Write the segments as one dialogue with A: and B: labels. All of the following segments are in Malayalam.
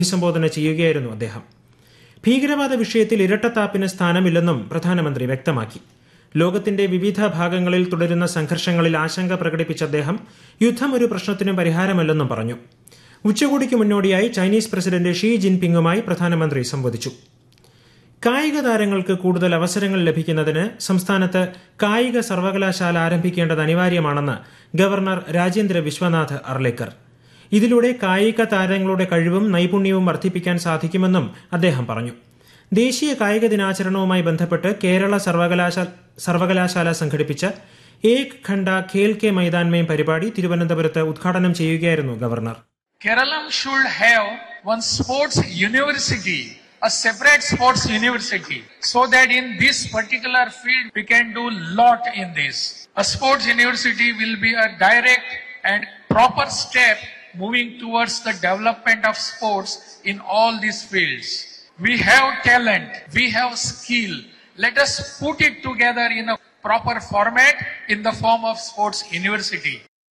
A: അഭിസംബോധന ചെയ്യുകയായിരുന്നു അദ്ദേഹം ഭീകരവാദ വിഷയത്തിൽ ഇരട്ടത്താപ്പിന് സ്ഥാനമില്ലെന്നും പ്രധാനമന്ത്രി വ്യക്തമാക്കി ലോകത്തിന്റെ വിവിധ ഭാഗങ്ങളിൽ തുടരുന്ന സംഘർഷങ്ങളിൽ ആശങ്ക പ്രകടിപ്പിച്ച അദ്ദേഹം യുദ്ധം ഒരു പ്രശ്നത്തിനും പരിഹാരമല്ലെന്നും പറഞ്ഞു ഉച്ചകോടിക്ക് മുന്നോടിയായി ചൈനീസ് പ്രസിഡന്റ് ഷീ ജിൻപിങ്ങുമായി പ്രധാനമന്ത്രി സംവദിച്ചു കായിക താരങ്ങൾക്ക് കൂടുതൽ അവസരങ്ങൾ ലഭിക്കുന്നതിന് സംസ്ഥാനത്ത് കായിക സർവകലാശാല ആരംഭിക്കേണ്ടത് അനിവാര്യമാണെന്ന് ഗവർണർ രാജേന്ദ്ര വിശ്വനാഥ് അർലേക്കർ ഇതിലൂടെ കായിക താരങ്ങളുടെ കഴിവും നൈപുണ്യവും വർദ്ധിപ്പിക്കാൻ സാധിക്കുമെന്നും അദ്ദേഹം പറഞ്ഞു ദേശീയ കായിക ദിനാചരണവുമായി ബന്ധപ്പെട്ട് കേരള സർവകലാശാല സർവകലാശാല സംഘടിപ്പിച്ച ഏക് ഖണ്ഡ ഖേൽ കെ മൈതാൻമേം പരിപാടി തിരുവനന്തപുരത്ത് ഉദ്ഘാടനം ചെയ്യുകയായിരുന്നു governor
B: Kerala should have one sports university, a separate sports university, so that in this particular field we can do lot in this. A sports university will be a direct and proper step moving towards the development of sports in all these fields. We have talent, we have skill. Let us put it together in a proper format in the form of sports university.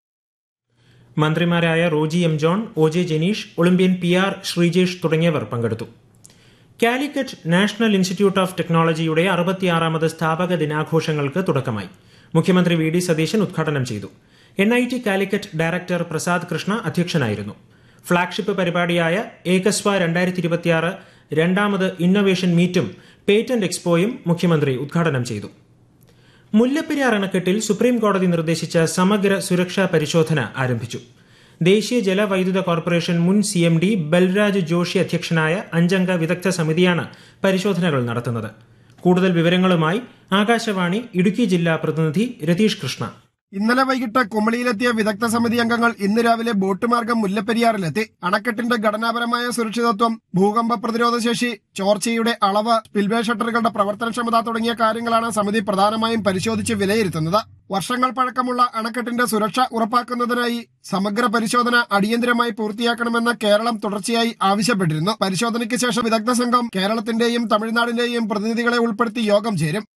A: മന്ത്രിമാരായ Roji M John O J Janeesh olympian P R Sreejesh തുടങ്ങിയവർ പങ്കെടുത്തു കാലിക്കറ്റ് നാഷണൽ ഇൻസ്റ്റിറ്റ്യൂട്ട് ഓഫ് ടെക്നോളജിയുടെ അറുപത്തിയാറാമത് സ്ഥാപക ദിനാഘോഷങ്ങൾക്ക് തുടക്കമായി മുഖ്യമന്ത്രി വി ഡി സതീശൻ ഉദ്ഘാടനം ചെയ്തു N I T Calicut director Prasad Krishna അധ്യക്ഷനായിരുന്നു ഫ്ളാഗ്ഷിപ്പ് പരിപാടിയായ ഏകസ്വ രണ്ടായിരത്തി ഇരുപത്തിയാറ് രണ്ടാമത് ഇന്നൊവേഷൻ മീറ്റും പേറ്റന്റ് എക്സ്പോയും മുഖ്യമന്ത്രി ഉദ്ഘാടനം ചെയ്തു മുല്ലപ്പെരിയാർ അണക്കെട്ടിൽ സുപ്രീം കോടതി നിർദ്ദേശിച്ച സമഗ്ര സുരക്ഷാ പരിശോധന ആരംഭിച്ചു ദേശീയ ജലവൈദ്യുത കോർപ്പറേഷൻ മുൻ C M D Balraj Joshi അധ്യക്ഷനായ അഞ്ചംഗ വിദഗ്ധ സമിതിയാണ് പരിശോധനകൾ നടത്തുന്നത് കൂടുതൽ വിവരങ്ങളുമായി ആകാശവാണി ഇടുക്കി ജില്ലാ പ്രതിനിധി രതീഷ് കൃഷ്ണ
C: ഇന്നലെ വൈകിട്ട് കുമളിയിലെത്തിയ വിദഗ്ധ സമിതി അംഗങ്ങൾ ഇന്ന് രാവിലെ ബോട്ട് മാർഗം മുല്ലപ്പെരിയാറിലെത്തി അണക്കെട്ടിന്റെ ഘടനാപരമായ സുരക്ഷിതത്വം ഭൂകമ്പ പ്രതിരോധ ശേഷി ചോർച്ചയുടെ അളവ് സ്പിൽവേ ഷട്ടറുകളുടെ പ്രവർത്തനക്ഷമത തുടങ്ങിയ കാര്യങ്ങളാണ് സമിതി പ്രധാനമായും പരിശോധിച്ച് വിലയിരുത്തുന്നത് വർഷങ്ങൾ പഴക്കമുള്ള അണക്കെട്ടിന്റെ സുരക്ഷ ഉറപ്പാക്കുന്നതിനായി സമഗ്ര പരിശോധന അടിയന്തരമായി പൂർത്തിയാക്കണമെന്ന് കേരളം തുടർച്ചയായി ആവശ്യപ്പെട്ടിരുന്നു പരിശോധനയ്ക്ക് ശേഷം വിദഗ്ധ സംഘം കേരളത്തിന്റെയും തമിഴ്നാടിന്റെയും പ്രതിനിധികളെ ഉൾപ്പെടുത്തി യോഗം ചേരും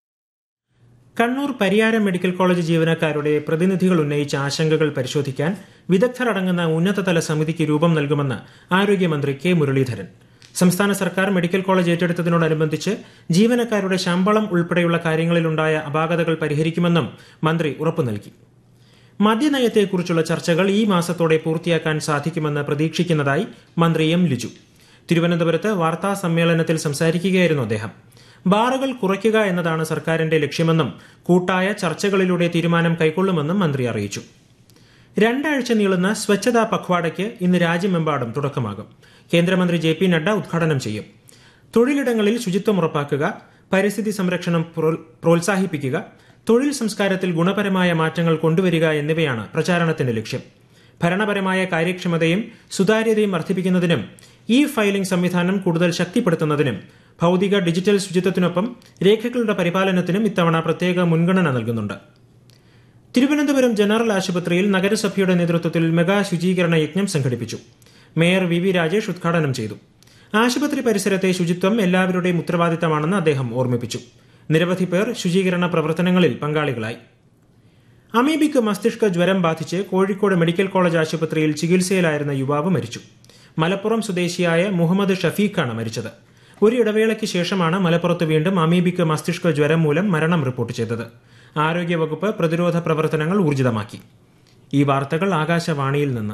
A: കണ്ണൂർ പരിയാരം മെഡിക്കൽ കോളേജ് ജീവനക്കാരുടെ പ്രതിനിധികൾ ഉന്നയിച്ച ആശങ്കകൾ പരിശോധിക്കാൻ വിദഗ്ധരടങ്ങുന്ന ഉന്നതതല സമിതിക്ക് രൂപം നൽകുമെന്ന് ആരോഗ്യമന്ത്രി കെ മുരളീധരൻ സംസ്ഥാന സർക്കാർ മെഡിക്കൽ കോളേജ് ഏറ്റെടുത്തതിനോടനുബന്ധിച്ച് ജീവനക്കാരുടെ ശമ്പളം ഉൾപ്പെടെയുള്ള കാര്യങ്ങളിലുണ്ടായ അപാകതകൾ പരിഹരിക്കുമെന്നും മന്ത്രി ഉറപ്പു നൽകി മദ്യനയത്തെക്കുറിച്ചുള്ള ചർച്ചകൾ ഈ മാസത്തോടെ പൂർത്തിയാക്കാൻ സാധിക്കുമെന്ന് പ്രതീക്ഷിക്കുന്നതായി മന്ത്രി എം ലിജു തിരുവനന്തപുരത്ത് വാർത്താ സമ്മേളനത്തിൽ സംസാരിക്കുകയായിരുന്നു അദ്ദേഹം ബാറുകൾ കുറയ്ക്കുക എന്നതാണ് സർക്കാരിന്റെ ലക്ഷ്യമെന്നും കൂട്ടായ ചർച്ചകളിലൂടെ തീരുമാനം കൈക്കൊള്ളുമെന്നും മന്ത്രി അറിയിച്ചു രണ്ടാഴ്ച നീളുന്ന സ്വച്ഛതാ പഖ്വാഡയ്ക്ക് ഇന്ന് രാജ്യമെമ്പാടും തുടക്കമാകും കേന്ദ്രമന്ത്രി ജെ പി നഡ്ഡ ഉദ്ഘാടനം ചെയ്യും തൊഴിലിടങ്ങളിൽ ശുചിത്വം ഉറപ്പാക്കുക പരിസ്ഥിതി സംരക്ഷണം പ്രോത്സാഹിപ്പിക്കുക തൊഴിൽ സംസ്കാരത്തിൽ ഗുണപരമായ മാറ്റങ്ങൾ കൊണ്ടുവരിക എന്നിവയാണ് പ്രചാരണത്തിന്റെ ലക്ഷ്യം ഭരണപരമായ കാര്യക്ഷമതയും സുതാര്യതയും വർദ്ധിപ്പിക്കുന്നതിനും ഇ ഫയലിംഗ് സംവിധാനം കൂടുതൽ ശക്തിപ്പെടുത്തുന്നതിനും ഭൌതിക ഡിജിറ്റൽ ശുചിത്വത്തിനൊപ്പം രേഖകളുടെ പരിപാലനത്തിനും ഇത്തവണ പ്രത്യേക മുൻഗണന നൽകുന്നുണ്ട് തിരുവനന്തപുരം ജനറൽ ആശുപത്രിയിൽ നഗരസഭയുടെ നേതൃത്വത്തിൽ മെഗാ ശുചീകരണ യജ്ഞം സംഘടിപ്പിച്ചു മേയർ വി വി രാജേഷ് ഉദ്ഘാടനം ചെയ്തു ആശുപത്രി പരിസരത്തെ ശുചിത്വം എല്ലാവരുടെയും ഉത്തരവാദിത്തമാണെന്ന് അദ്ദേഹം ഓർമ്മിപ്പിച്ചു നിരവധി പേർ ശുചീകരണ പ്രവർത്തനങ്ങളിൽ പങ്കാളികളായി അമീബിക്ക് മസ്തിഷ്ക ജ്വരം ബാധിച്ച് കോഴിക്കോട് മെഡിക്കൽ കോളേജ് ആശുപത്രിയിൽ ചികിത്സയിലായിരുന്ന യുവാവ് മരിച്ചു മലപ്പുറം സ്വദേശിയായ മുഹമ്മദ് ഷഫീഖാണ് മരിച്ചത് ഒരു ഇടവേളയ്ക്ക് ശേഷമാണ് മലപ്പുറത്ത് വീണ്ടും അമീബിക്ക് മസ്തിഷ്ക ജ്വരം മൂലം മരണം റിപ്പോർട്ട് ചെയ്തത് ആരോഗ്യവകുപ്പ് പ്രതിരോധ പ്രവർത്തനങ്ങൾ ഊർജിതമാക്കി ഈ വാർത്തകൾ ആകാശവാണിയിൽ നിന്ന്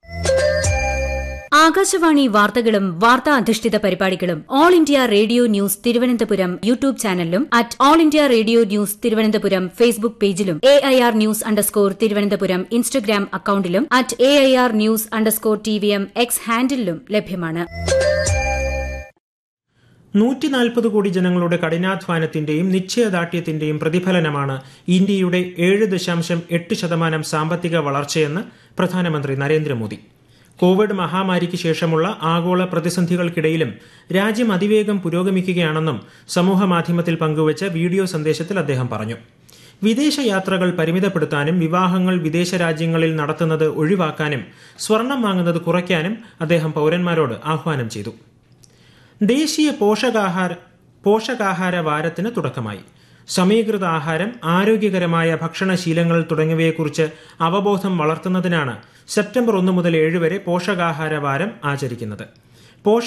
D: ആകാശവാണി വാർത്തകളും വാർത്താ അധിഷ്ഠിത പരിപാടികളും all India radio news Thiruvananthapuram YouTube ചാനലിലും at all India radio news Thiruvananthapuram Facebook പേജിലും A I R news underscore Thiruvananthapuram Instagram അക്കൌണ്ടിലും at A I R news underscore T V M X ഹാൻഡിലും ലഭ്യമാണ്
A: നൂറ്റി നാൽപ്പത് കോടി ജനങ്ങളുടെ കഠിനാധ്വാനത്തിന്റെയും നിശ്ചയദാർഢ്യത്തിന്റെയും പ്രതിഫലനമാണ് ഇന്ത്യയുടെ ഏഴ് ദശാംശം എട്ട് ശതമാനം സാമ്പത്തിക വളർച്ചയെന്ന് പ്രധാനമന്ത്രി നരേന്ദ്രമോദി കോവിഡ് മഹാമാരിക്ക് ശേഷമുള്ള ആഗോള പ്രതിസന്ധികൾക്കിടയിലും രാജ്യം അതിവേഗം പുരോഗമിക്കുകയാണെന്നും സമൂഹമാധ്യമത്തിൽ പങ്കുവച്ച വീഡിയോ സന്ദേശത്തിൽ അദ്ദേഹം പറഞ്ഞു വിദേശ യാത്രകൾ പരിമിതപ്പെടുത്താനും വിവാഹങ്ങൾ വിദേശ രാജ്യങ്ങളിൽ നടത്തുന്നത് ഒഴിവാക്കാനും സ്വർണം വാങ്ങുന്നത് കുറയ്ക്കാനും അദ്ദേഹം പൌരന്മാരോട് ആഹ്വാനം ചെയ്തു ദേശീയ പോഷകാഹാര പോഷകാഹാര വാരത്തിന് തുടക്കമായി സമീകൃത ആഹാരം ആരോഗ്യകരമായ ഭക്ഷണശീലങ്ങൾ തുടങ്ങിയവയെക്കുറിച്ച് അവബോധം വളർത്തുന്നതിനാണ് സെപ്റ്റംബർ ഒന്ന് മുതൽ ഏഴ് വരെ പോഷകാഹാര വാരം ആചരിക്കുന്നത്